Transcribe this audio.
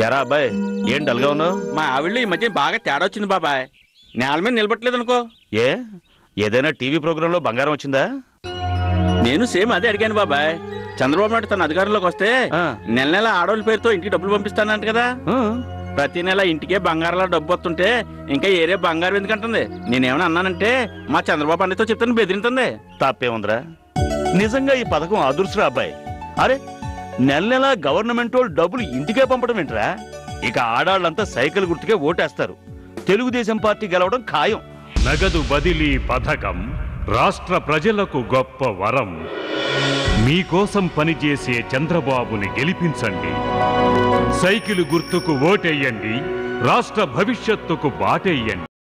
ఎరా అబ్బాయి ఏం డల్గా ఉన్నావు మా ఆవిళ్ళు ఈ మధ్య బాగా తేడా వచ్చింది బాబాయ్ నేల మీద నిలబట్టలేదు అనుకో ఏ ఏదైనా టీవీ ప్రోగ్రాంలో బంగారం వచ్చిందా నేను సేమ్ అదే అడిగాను బాబాయ్ చంద్రబాబు నాయుడు తన అధికారంలోకి వస్తే ఆ. నెల నెల ఆడవాళ్ళ పేరుతో ఇంటికి డబ్బులు పంపిస్తానంట కదా ఆ, ప్రతి నెల ఇంటికే బంగారంలో డబ్బు వస్తుంటే ఇంకా ఏరే బంగారం ఎందుకంటుంది నేనేమైనా అన్నానంటే మా చంద్రబాబు అన్నతో చెప్తాను బెదిరింతుంది తప్పేముందిరా నిజంగా ఈ పథకం అదృష్టరా అబ్బాయి అరే నెల నెల గవర్నమెంట్ వాళ్ళు డబ్బులు ఇంటికే పంపడం ఏంట్రా ఇక ఆడాళ్ళంతా సైకిల్ గుర్తుకే ఓటేస్తారు తెలుగుదేశం పార్టీ గెలవడం ఖాయం నగదు బదిలీ పథకం రాష్ట్ర ప్రజలకు గొప్ప వరం మీకోసం పనిచేసే చంద్రబాబుని గెలిపించండి సైకిల్ గుర్తుకు ఓటెయ్యండి రాష్ట్ర భవిష్యత్తుకు బాటెయ్యండి